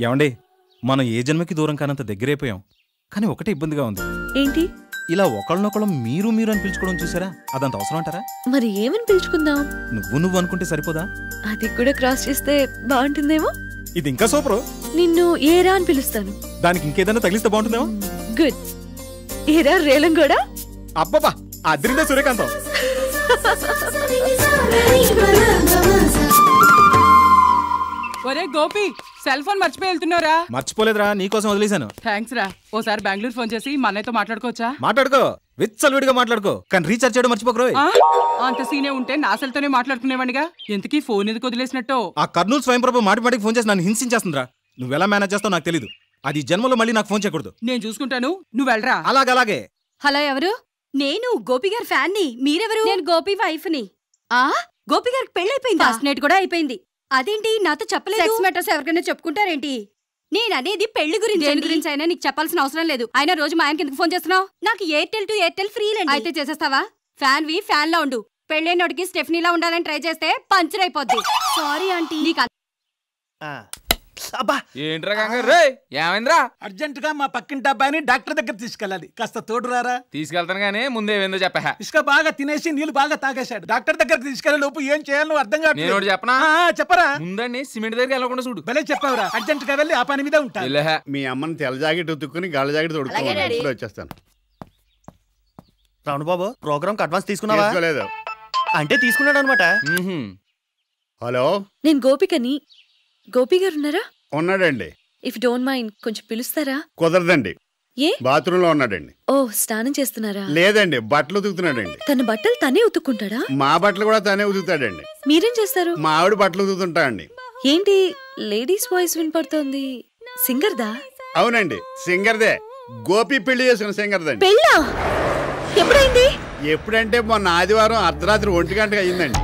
ఏమండి మనం ఏ జన్మకి దూరం కానంత దగ్గరైపోయాం కానీ ఒకటే ఇబ్బందిగా ఉంది ఏంటి ఇలా ఒకళ్ళనొకళ్ళం మీరు మీరు అని పిలుచుకోవడం చూసారా అదంత అవసరం అంటారా మరి ఏమని పిలుచుకుందాం నువ్వు నువ్వు అనుకుంటే సరిపోదా అది కూడా క్రాస్ చేస్తే బాగుంటుందేమో ఇది ఇంకా సూపరు నిన్ను ఏరా అని పిలుస్తాను దానికి ఇంకేదైనా తగిలిస్తే బాగుంటుందేమో గుడ్ ఏరా రేలం కూడా అబ్బబ్బా అదిరిందే సూర్యకాంతం ఒరే గోపి సెల్ ఫోన్ మర్చిపోయి వెళ్తున్నారా మర్చిపోలేదురా నీకోసం వదిలేశాను థ్యాంక్స్ రా ఓసారి బెంగళూరు ఫోన్ చేసి మా అన్నయ్యతో మాట్లాడుకోవచ్చా మాట్లాడుకో విచ్చలవిడిగా మాట్లాడుకో కానీ రీఛార్జ్ చేయడం మర్చిపోకరోయ్ ఆ? అంత సీనే ఉంటే నా సెల్తోనే మాట్లాడుకునేవాడిగా ఎందుకీ ఫోన్ ఎందుకు వదిలేసినట్టు ఆ కర్నూలు స్వయం ప్రభు మాటి మాటికి ఫోన్ చేసి నన్ను హింసించేస్తుందిరా నువ్వు ఎలా మేనేజ్ చేస్తావు నాకు తెలీదు అది ఈ జన్మలో మళ్ళీ నాకు ఫోన్ చేయకూడదు నేను చూసుకుంటాను నువ్వు వెళ్ళరా అలాగలాగే హలో ఎవరు నేను గోపి గారి ఫ్యాన్ ని మీరెవరు నేను గోపి వైఫ్ ని ఆ గోపి గారికి పెళ్ళైపోయింది ఫస్ట్ నైట్ కూడా అయిపోయింది అదేంటి నాతో చెప్పలేదు సెక్స్ మ్యాటర్స్ ఎవరికైనా చెప్పుకుంటారేంటి నేను అనేది పెళ్లి గురించి దేని గురించి అయినా నీకు చెప్పాల్సిన అవసరం లేదు అయినా రోజు మా ఆయనకి ఎందుకు ఫోన్ చేస్తున్నావు నాకు ఎయిర్టెల్ టు ఎయిర్టెల్ ఫ్రీ అయితే చేసేస్తావా ఫ్యాన్ వి ఫ్యాన్ లా ఉండు పెళ్ళైనోడికి స్టెఫ్నీలా ఉండాలని ట్రై చేస్తే పంచర్ అయిపోద్ది సారీ ఆంటీ నీకు అబ్బా ఏంట్రా కంగారు రే ఏమైందిరా అర్జెంట్ గా మా పక్కింటి అబ్బాయిని డాక్టర్ దగ్గర తీసుకెళ్ళాలి కాస్త తోడు రారా తీసుకెళ్తాను గానీ ముందే ఏందో చెప్పా ఇసుక బాగా తినేసి నీళ్లు బాగా తాగేశాడు డాక్టర్ దగ్గరకు తీసుకెళ్లే లోపు ఏం చేయాలో అర్థం నేను ఒకటి చెప్పనా? ఆ, ఆ, చెప్పరా ముందండి సిమెంట్ దగ్గరికి వెళ్ళకుండా చూడు భలే చెప్పావురా అర్జెంట్ గా వెళ్ళి ఆ పని మీద ఉంటా వెళ్ళహ. మీ అమ్మని తెల్ల జాకెట్ ఉతుక్కుని గళ్ళ జాకెట్ తొడుక్కోవాలి ఇప్పుడు వచ్చేస్తాను రావును బాబు ప్రోగ్రామ్ అడ్వాన్స్ తీసుకున్నావా తీసుకోలేదు అంటే తీసుకున్నాడు అనమాట మ్మ్హ్మ్. హలో నేను గోపికని గోపి గారు ఉన్నారా ఉన్నాడండి ఇఫ్ డోంట్ మైండ్ కొంచెం పిలుస్తారా కుదరదండి ఏ బాత్రూంలో ఉన్నాడండి ఓ స్నానం చేస్తున్నారా లేదండి బట్టలు ఉతుకుతున్నాడండి తన బట్టలు తనే ఉతుక్కుంటాడా మా బట్టలు కూడా తనే ఉతుకుతాడండి మీరేం చేస్తారు మా ఆవిడ బట్టలు ఉతుకుతుంటా అండి ఏంటి లేడీస్ వాయిస్ వినపడుతోంది సింగర్దా అవునండి సింగర్దే గోపి పెళ్లి చేసుకున్న సింగర్దండి పెళ్ళా ఎప్పుడైంది ఎప్పుడంటే మొన్న ఆదివారం అర్ధరాత్రి ఒంటి గంటకు అయ్యిందండి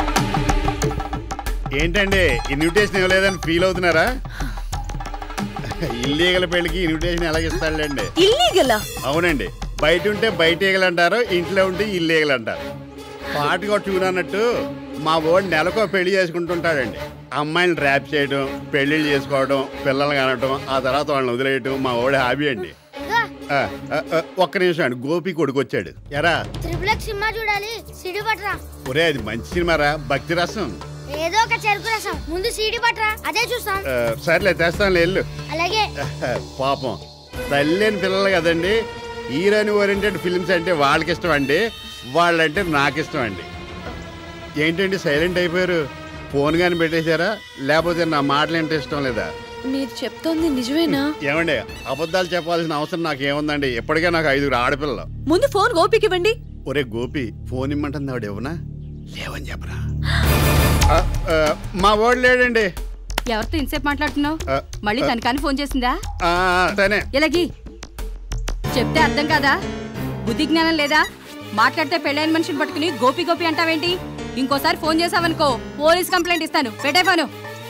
ఏంటండి ఇన్విటేషన్ ఇవ్వలేదని ఫీల్ అవుతున్నారా ఇల్లీగల్ పెళ్లికి ఇన్విటేషన్ ఎలాగిస్తాడులేండి ఇల్లీగలా అవునండి బయట ఉంటే బయట ఈగలు అంటారు ఇంట్లో ఉంటే ఇల్లీగలు అంటారు పాటగా ట్యూన్ అన్నట్టు మా ఓడి నెలకో పెళ్లి చేసుకుంటుంటాడండి అమ్మాయిని ర్యాప్ చేయడం పెళ్లిళ్ళు చేసుకోవడం పిల్లలు కనడం ఆ తర్వాత వాళ్ళని వదిలేయటం మా ఓడి హాబీ అండి ఆ, ఆ, ఆ, ఒక్క నిమిషం అండి గోపి కొడుకు వచ్చాడు ఎరా త్రిపుల్ సినిమా చూడాలి సిడి పట్రా ఒరే అది మంచి సినిమారా భక్తి రసం ఏదో ఒక చెరుకు రసం ముందు సీడీ పట్రా అదే చూస్తాం ఆ, సర్లే తెస్తాను వెళ్ళు అలాగే పాపం తల్లేని పిల్లలు కదండి హీరోని ఓరియంటెడ్ ఫిల్మ్స్ అంటే వాళ్ళకి ఇష్టం అండి వాళ్ళంటే నాకు ఇష్టం అండి ఏంటండి సైలెంట్ అయిపోయారు ఫోన్ కానీ పెట్టేశారా లేకపోతే నా మాటలు అంటే ఇష్టం లేదా మీరు చెప్తోంది నిజమేనా ఏమండి అబద్ధాలు చెప్పాల్సిన అవసరం నాకు ఏముందండి ఇప్పటికే నాకు ఐదుగురు ఆడపిల్లలు ముందు ఫోన్ గోపికి ఇవ్వండి ఒరే గోపి ఫోన్ ఇమ్మంటుంది ఆవిడ ఇవ్వనా లేవని చెప్పరా ఆ, ఆ, మా ఓడి లేడండి ఎవరితో ఇంతసేపు మాట్లాడుతున్నావు ఆ, మళ్ళీ ఆ, తనకాని ఫోన్ చేసిందా ఆ, తనే ఎలాగి చెప్తే అర్థం కాదా బుద్ధి జ్ఞానం లేదా మాట్లాడితే పెళ్ళైన మనిషిని పట్టుకుని గోపి గోపి అంటావేంటి ఇంకోసారి ఫోన్ చేసావనుకో పోలీస్ కంప్లైంట్ ఇస్తాను పెట్టే ఫోను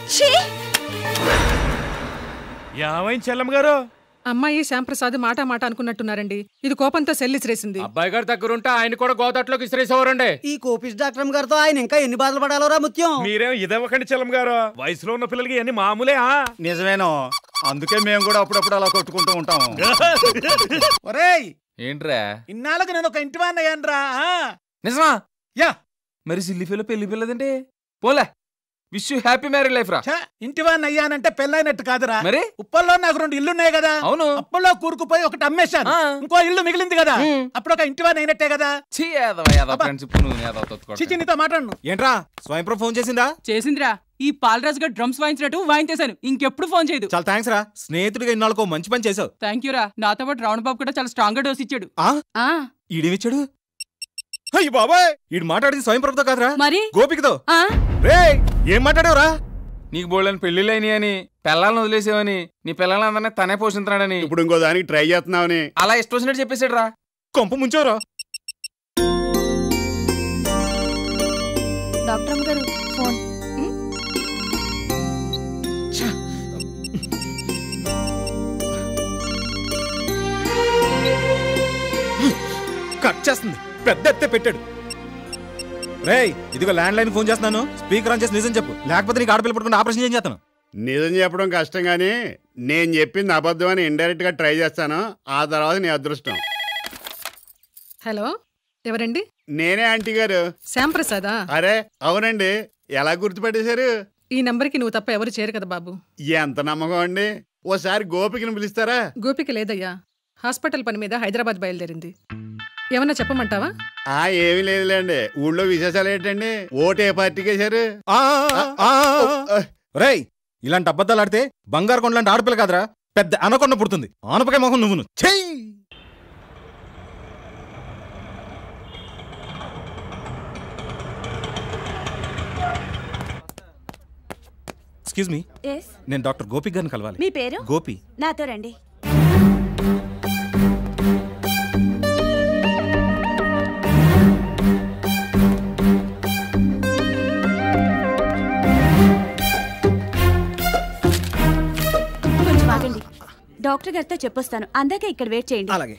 ఏమైంది చెల్లమ్మ గారు అమ్మాయి శ్యాంప్రసాద్ మాట మాట అనుకున్నట్టున్నారండి ఇది కోపంతో సెల్లిసిరేసింది అబ్బాయి గారి దగ్గర ఉంటే ఆయన కూడా గోదట్లోకి ఇసిరేసేవారండి ఈ కోపిస్ డాక్టర్ గారితో ఆయన ఇంకా ఎన్ని బాధలు పడాలోరా ముత్యం మీరేం ఇదవ్వకండి చెల్లమ్మ గారు వయసులో ఉన్న పిల్లలకి అన్ని మామూలే ఆ? నిజమేనో అందుకే మేము కూడా అప్పుడప్పుడు అలా కొట్టుకుంటూ ఉంటాము ఒరేయ్ ఏంట్రా ఇన్నాళ్ళకు నేను ఒక ఇంటి వాడిని అయ్యానురా ఆ. నిజమా యా మరి సిల్లి పిల్ల పెళ్లి పిల్లదంటే పోలే wish you happy marriage life రా ఛ, ఇంటి వాడిని అయ్యానంటే పెళ్ళైనట్టు కాదురా మరి ఉప్పల్లో నాకు రెండు ఇల్లు ఉన్నాయి కదా అవును అప్పల్లో కూరుకుపోయి ఒకటి అమ్మేశాను ఆ. ఇంకో ఇల్లు మిగిలింది కదా అప్పుడు ఒక ఇంటి వాడిని అయినట్టే కదా చీ యాదవ యాదవ ఫ్రెండ్షిప్ నువ్వు యాదవ తొత్తుకోవడం. చిచి నీతో మాట్లాడను ఏంట్రా స్వయం ప్రభు ఫోన్ చేసిందా చేసిందిరా ఈ పాలరాజు గారు డ్రమ్స్ వాయించినట్టు వాయించేశాను ఇంకెప్పుడు ఫోన్ చేయదు చాలా థ్యాంక్స్ రా స్నేహితుడిగా ఇన్నాళ్ళకో మంచి పని చేసావు థ్యాంక్ యూ రా నాతో పాటు రావణ బాబు కూడా చాలా స్ట్రాంగ్ గా డోస్ ఇచ్చాడు ఆ ఆ, ఈడేమిచ్చాడు అయ్యి బాబాయ్ ఈడు మాట్లాడింది స్వయం ప్రభుతో కాదురా మరి గోపికతో ఆ రే ఏం మాట్లాడావురా నీకు బోళ్ళని పెళ్లిళ్ళు అయినాయి అని పిల్లల్ని వదిలేసావని నీ పిల్లలందరినీ తనే పోషిస్తున్నాడని ఇప్పుడు ఇంకో దానికి ట్రై చేస్తున్నామని అలా ఇష్టం వచ్చినట్టు చెప్పేశాడు రా కొంప ముంచావురా డాక్టర్ అమ్మ గారు ఫోన్ కట్ చేస్తుంది పెద్ద ఎత్తే పెట్టాడు రేయ్ ఇదిగో ల్యాండ్ లైన్ ఫోన్ చేస్తున్నాను స్పీకర్ ఆన్ చేసి నిజం చెప్పు లేకపోతే నీకు ఆడపిల్ల పట్టుకుని ఆపరేషన్ ఏం చేస్తాను నిజం చెప్పడం కష్టం కానీ నేను చెప్పింది అబద్ధం అని ఇండైరెక్ట్ గా ట్రై చేస్తాను ఆ తర్వాత నీ అదృష్టం హలో ఎవరండి నేనే ఆంటీ గారు శ్యామ్ ప్రసాదా అరే అవునండి ఎలా గుర్తుపెట్టేశారు ఈ నంబర్కి నువ్వు తప్ప ఎవరు చేరు కదా బాబు ఎంత నమ్మకం అండి ఓసారి గోపికని పిలుస్తారా గోపిక లేదయ్యా హాస్పిటల్ పని మీద హైదరాబాద్ బయలుదేరింది ఏమన్నా చెప్పమంటావా ఆ ఏమీ లేదులేండి ఊళ్ళో విశేషాలు ఏంటండి ఓటు ఏ పార్టీకి వేశారు రేయ్ ఇలాంటి అబద్ధాలు ఆడితే బంగారు కొండ లాంటి ఆడపిల్ల కాదురా పెద్ద అనకొండ పుడుతుంది ఆనపకాయ మొహం నువ్వును చెయ్యి ఎక్స్క్యూజ్ మీ ఎస్ నేను డాక్టర్ గోపి గారిని కలవాలి మీ పేరు గోపి నాతో రండి కొంచెం ఆగండి డాక్టర్ గారితో చెప్పొస్తాను అందాక ఇక్కడ వెయిట్ చేయండి అలాగే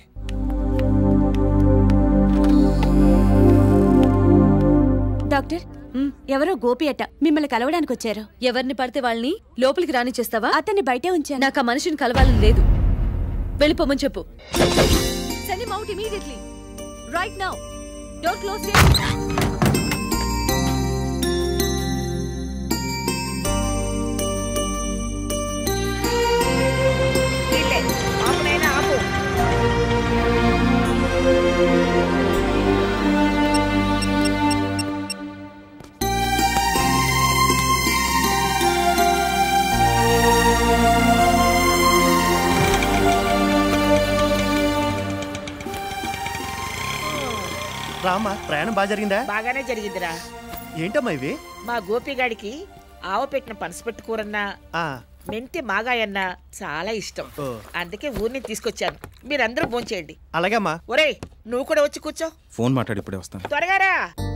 డాక్టర్ ఎవరో గోపి అట్ట మిమ్మల్ని కలవడానికి వచ్చారు ఎవరిని పడితే వాళ్ళని లోపలికి రానిచ్చేస్తావా అతన్ని బయటే ఉంచాను నాకు ఆ మనిషిని కలవాలని లేదు వెళ్ళిపోమని చెప్పు send him out immediately right now door close రామ్మా ప్రయాణం బాగా జరిగిందా బాగానే జరిగిందిరా ఏంటమ్మా ఇవి మా గోపిగాడికి ఆవ పెట్టిన పనసపెట్టు కూరన్నా ఆ, మెంతి మాగాయన్నా చాలా ఇష్టం ఓ. అందుకే ఊరిని తీసుకొచ్చాను మీరందరూ భోంచేయండి అలాగమ్మా ఒరేయ్ నువ్వు కూడా వచ్చి కూర్చో ఫోన్ మాట్లాడి ఇప్పుడే వస్తాను త్వరగా రా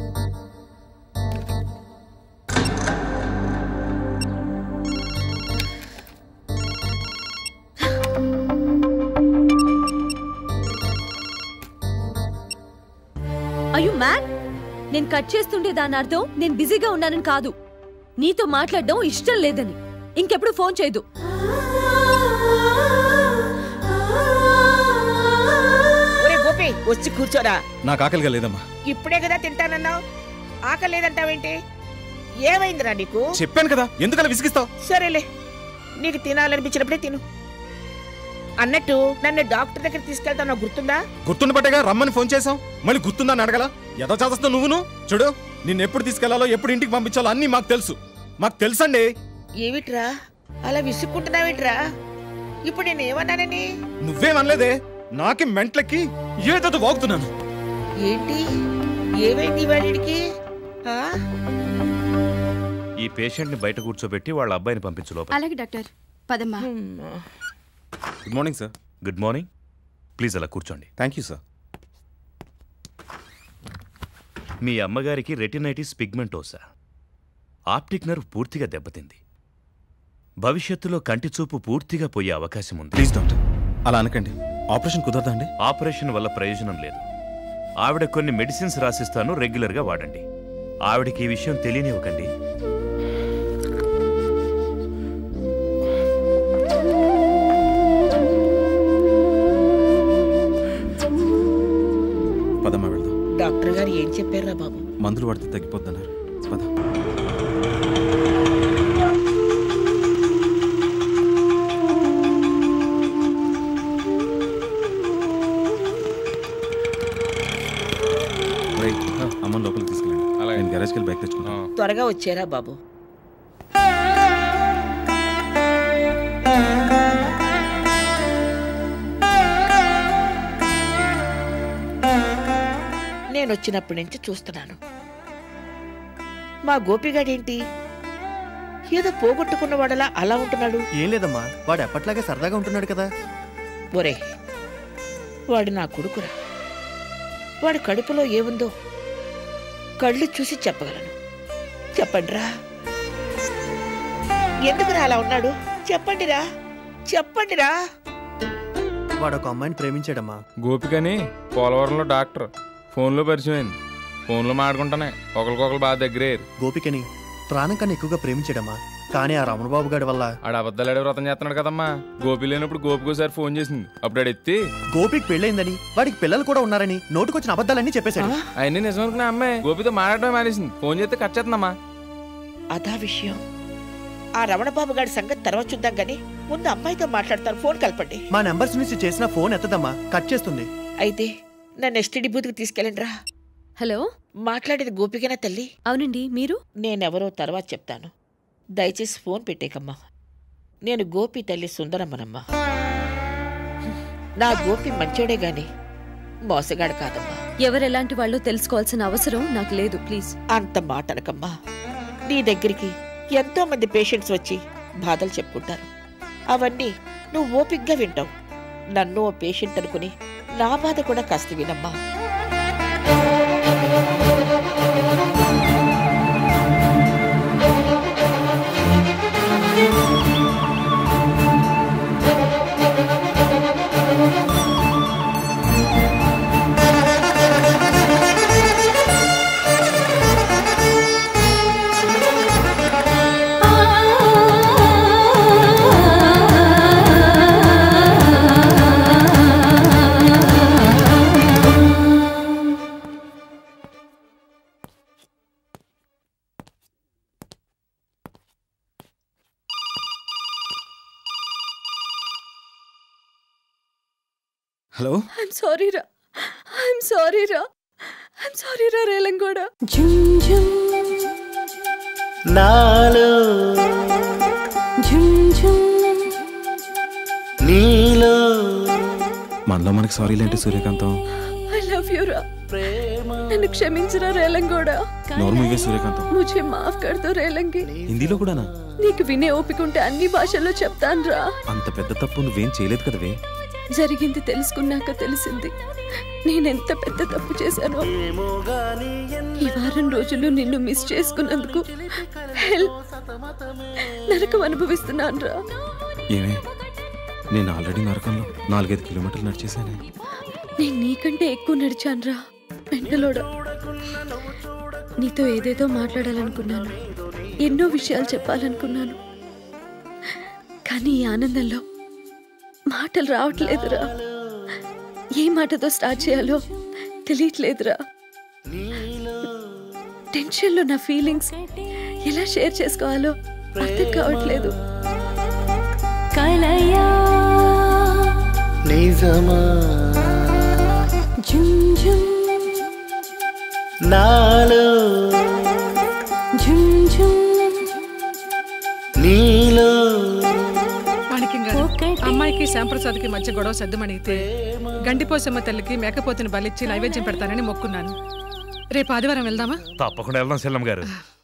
అయ్యో మ్యాన్ నేను కట్ చేస్తుంటే దాని అర్థం నేను బిజీగా ఉన్నానని కాదు నీతో మాట్లాడడం ఇష్టం లేదని ఇంకెప్పుడు ఫోన్ చేయదు ఒరే గోపి వచ్చి కూర్చోరా నాకు ఆకలిగా లేదమ్మా ఇప్పుడే కదా తింటానన్నావు ఆకలి లేదంటావేంటి ఏమైందిరా నీకు చెప్పాను కదా ఎందుకలా విసిగిస్తావు సరేలే నీకు తినాలనిపించినప్పుడే తిను అన్నట్టు నన్ను డాక్టర్ దగ్గర తీసుకెళ్తాను గుర్తుందా గుర్తుండబట్టేగా రమ్మని ఫోన్ చేసాం మళ్ళీ గుర్తుందని అడగల ఎదో చేస్తావు నువ్వును చూడు నిన్ను ఎప్పుడు తీసుకెళ్లాలో ఎప్పుడు ఇంటికి పంపించాలో అన్నీ మాకు తెలుసు మాకు తెలుసండి ఏమిట్రా అలా విసుక్కుంటున్నావేంట్రా ఇప్పుడు నేను ఏమన్నానని నువ్వేమనలేదే నాకి మెంట్లకి ఏదో వాగుతున్నాను ఏంటి ఏమైంది వాడికి ఆ? ఈ పేషెంట్ని బయట కూర్చోబెట్టి వాళ్ళ అబ్బాయిని పంపించు లోపల అలాగే డాక్టర్ పదమ్మా good morning sir good morning please అలా కూర్చోండి థ్యాంక్ యూ సార్ మీ అమ్మగారికి రెటినైటిస్ పిగ్మెంటోసా ఆప్టిక్ నర్వ్ పూర్తిగా దెబ్బతింది భవిష్యత్తులో కంటి చూపు పూర్తిగా పోయే అవకాశం ఉంది ప్లీజ్ డాక్టర్ అలా అనకండి ఆపరేషన్ కుదరదా అండి ఆపరేషన్ వల్ల ప్రయోజనం లేదు ఆవిడ కొన్ని మెడిసిన్స్ రాసిస్తాను రెగ్యులర్గా వాడండి ఆవిడకి ఈ విషయం తెలియనివ్వకండి పదమ్మా వెళ్దాం డాక్టర్ గారు ఏం చెప్పారా బాబు మందులు వాడితే తగ్గిపోద్దన్నారు పద రేయ్, అమ్మని లోపలికి తీసుకెళ్ళండి నేను గ్యారేజ్కి వెళ్ళి బైక్ తెచ్చుకుంటాను త్వరగా వచ్చారా బాబు నేను వచ్చినప్పటి నుంచి చూస్తున్నాను మా గోపిగాడేంటి ఏదో పోగొట్టుకున్న వాడలా అలా ఉంటున్నాడు ఏం లేదమ్మా వాడు ఎప్పట్లాగే సరదాగా ఉంటున్నాడు కదా ఒరే వాడు నా కొడుకురా వాడి కడుపులో ఏముందో కళ్ళు చూసి చెప్పగలను చెప్పండిరా ఎందుకురా అలా ఉన్నాడు చెప్పండిరా చెప్పండిరా వాడు ఒక అమ్మాయిని ప్రేమించాడమ్మా గోపికని పోలవరంలో డాక్టర్ ఫోన్లో పరిచయం అయింది ఫోన్లో మాట్లాడుకుంటానే ఒకరికొకరు బాగా దగ్గరే గోపికని ప్రాణం కన్నా ఎక్కువగా ప్రేమించాడమ్మా కానీ ఆ రమణబాబు గారి వల్ల ఆడ అబద్ధాలు వ్రతం చేస్తున్నాడు కదమ్మా గోపి లేనప్పుడు గోపికోసారి ఫోన్ చేసింది అప్పుడు ఆడు ఎత్తి గోపికి పెళ్ళైందని వాడికి పిల్లలు కూడా ఉన్నారని నోటుకొచ్చిన అబద్ధాలన్నీ చెప్పేశాడు అవన్నీ నిజమనుకున్నా అమ్మాయి గోపితో మాట్లాడటమే మానేసింది ఫోన్ చేస్తే కట్ చేస్తుందమ్మా అదా విషయం ఆ రమణబాబు గారి సంగతి తర్వాత చూద్దాం గాని ముందు అమ్మాయితో మాట్లాడతాను ఫోన్ కలపండి మా నెంబర్స్ నుంచి చేసిన ఫోన్ ఎత్తదమ్మా కట్ చేస్తుంది అయితే నన్ను ఎస్టీడీ బూత్కి తీసుకెళ్ళండి రా హలో మాట్లాడేది గోపికనా తల్లి అవునండి మీరు నేనెవరో తర్వాత చెప్తాను దయచేసి ఫోన్ పెట్టేకమ్మా నేను గోపి తల్లి సుందరమ్మనమ్మా నా గోపి మంచోడే గాని మోసగాడు కాదమ్మా ఎవరెలాంటి వాళ్ళో తెలుసుకోవాల్సిన అవసరం నాకు లేదు ప్లీజ్ అంత మాటలకమ్మా నీ దగ్గరికి ఎంతో మంది పేషెంట్స్ వచ్చి బాధలు చెప్పుకుంటారు అవన్నీ నువ్వు ఓపిగ్గా వింటావు నన్ను ఓ పేషెంట్ అనుకుని నా బాధ కూడా కాస్త వినమ్మా హలో ఐఎమ్ సారీ రా ఐఎమ్ సారీ రా ఐఎమ్ సారీ రా రేలంగోడ నాలో నీలో మనలో మనకి సారీ లేంటి సూర్యకాంతం ఐ లవ్ యూ రా నన్ను క్షమించరా రేలంగోడ నోరు మూవే సూర్యకాంతం ముझे మాఫ్ కర్ దో రేలంగి హిందీలో కూడానా నీకు వినే ఓపిక ఉంటే అన్ని భాషల్లో చెప్తాను రా అంత పెద్ద తప్పు నువ్వేం చేయలేదు కదవే జరిగింది తెలుసుకున్నాక తెలిసింది నేనెంత పెద్ద తప్పు చేశానో ఈ వారం రోజులు నిన్ను మిస్ చేసుకున్నందుకు హెల్ నరకం అనుభవిస్తున్నాను రా ఏమే నేను ఆల్రెడీ నరకంలో నాలుగైదు కిలోమీటర్లు నడిచేశానే నేను నీకంటే ఎక్కువ నడిచాను రా వెంటలోడ నీతో ఏదేదో మాట్లాడాలనుకున్నాను ఎన్నో విషయాలు చెప్పాలనుకున్నాను కానీ ఈ ఆనందంలో మాటలు రావట్లేదురా ఏ మాటతో స్టార్ట్ చేయాలో తెలియట్లేదురా టెన్షన్లో నా ఫీలింగ్స్ ఎలా షేర్ చేసుకోవాలో అర్థం కావట్లేదు కలయా నిజమా నాలో నీలో మాణిక్యం గారు అమ్మాయికి శ్యాంప్రసాద్కి మధ్య గొడవ సర్దుమణిగితే గండిపోసమ్మ తల్లికి మేకపోతుని బలిచ్చి నైవేద్యం పెడతానని మొక్కున్నాను రేపు ఆదివారం వెళ్దామా తప్పకుండా వెళ్దాం సెల్లం గారు